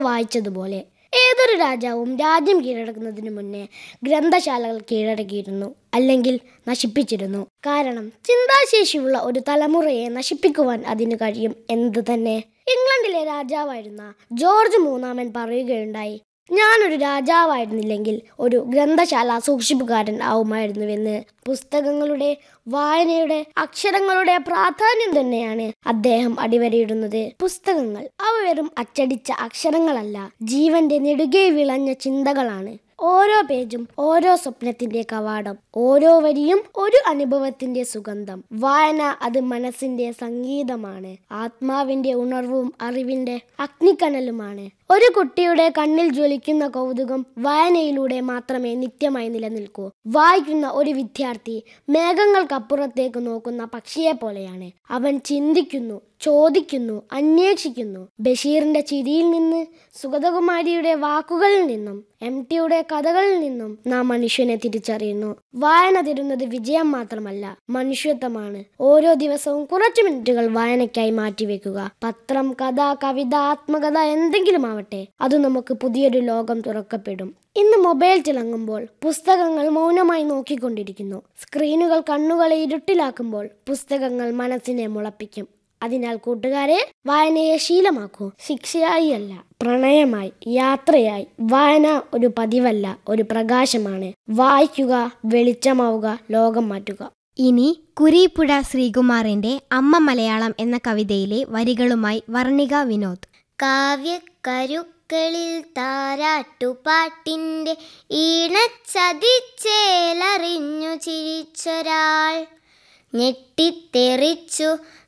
വായിച്ചതുപോലെ ഏതൊരു രാജാവും രാജ്യം കീഴടക്കുന്നതിന് മുന്നേ ഗ്രന്ഥശാലകൾ കീഴടക്കിയിരുന്നു അല്ലെങ്കിൽ നശിപ്പിച്ചിരുന്നു കാരണം ചിന്താശേഷിയുള്ള ഒരു തലമുറയെ നശിപ്പിക്കുവാൻ അതിന് കഴിയും എന്ത് തന്നെ ഇംഗ്ലണ്ടിലെ രാജാവായിരുന്ന ജോർജ് മൂന്നാമൻ പറയുകയുണ്ടായി ഞാനൊരു രാജാവായിരുന്നില്ലെങ്കിൽ ഒരു ഗ്രന്ഥശാല സൂക്ഷിപ്പുകാരൻ ആവുമായിരുന്നുവെന്ന് പുസ്തകങ്ങളുടെ വായനയുടെ അക്ഷരങ്ങളുടെ പ്രാധാന്യം തന്നെയാണ് അദ്ദേഹം അടിവരയിടുന്നത് പുസ്തകങ്ങൾ അവ വെറും അച്ചടിച്ച അക്ഷരങ്ങളല്ല ജീവന്റെ നെടുകെ വിളഞ്ഞ ചിന്തകളാണ് ഓരോ പേജും ഓരോ സ്വപ്നത്തിന്റെ കവാടം ഓരോ വരിയും ഒരു അനുഭവത്തിന്റെ സുഗന്ധം വായന അത് മനസ്സിന്റെ സംഗീതമാണ് ആത്മാവിന്റെ ഉണർവും അറിവിന്റെ അഗ്നിക്കനലുമാണ് ഒരു കുട്ടിയുടെ കണ്ണിൽ ജ്വലിക്കുന്ന കൗതുകം വായനയിലൂടെ മാത്രമേ നിത്യമായി നിലനിൽക്കൂ വായിക്കുന്ന ഒരു വിദ്യാർത്ഥി മേഘങ്ങൾക്കപ്പുറത്തേക്ക് നോക്കുന്ന പക്ഷിയെ പോലെയാണ് അവൻ ചിന്തിക്കുന്നു ചോദിക്കുന്നു അന്വേഷിക്കുന്നു ബഷീറിന്റെ ചിരിയിൽ നിന്ന് സുഗതകുമാരിയുടെ വാക്കുകളിൽ നിന്നും എം ടിയുടെ കഥകളിൽ നിന്നും നാം മനുഷ്യനെ തിരിച്ചറിയുന്നു വായന തരുന്നത് വിജയം മാത്രമല്ല മനുഷ്യത്വമാണ് ഓരോ ദിവസവും കുറച്ചു മിനിറ്റുകൾ വായനയ്ക്കായി മാറ്റിവെക്കുക പത്രം കഥ കവിത ആത്മകഥ എന്തെങ്കിലും ആവട്ടെ അത് നമുക്ക് പുതിയൊരു ലോകം തുറക്കപ്പെടും ഇന്ന് മൊബൈൽ തിളങ്ങുമ്പോൾ പുസ്തകങ്ങൾ മൗനമായി നോക്കിക്കൊണ്ടിരിക്കുന്നു സ്ക്രീനുകൾ കണ്ണുകളെ ഇരുട്ടിലാക്കുമ്പോൾ പുസ്തകങ്ങൾ മനസ്സിനെ മുളപ്പിക്കും അതിനാൽ കൂട്ടുകാരെ വായനയെ ശീലമാക്കൂ ശിക്ഷയായി അല്ല പ്രണയമായി യാത്രയായി വായന ഒരു പതിവല്ല ഒരു പ്രകാശമാണ് വായിക്കുക വെളിച്ചമാവുക ലോകം മാറ്റുക ഇനി കുരീപ്പുഴ ശ്രീകുമാറിന്റെ അമ്മ മലയാളം എന്ന കവിതയിലെ വരികളുമായി വർണിക വിനോദ് കാവ്യക്കരുക്കളിൽ താരാട്ടുപാട്ടിൻ്റെ ഈണച്ചതിച്ചേലറിഞ്ഞു ചിരിച്ചൊരാൾ ഞെട്ടിത്തെറിച്ചു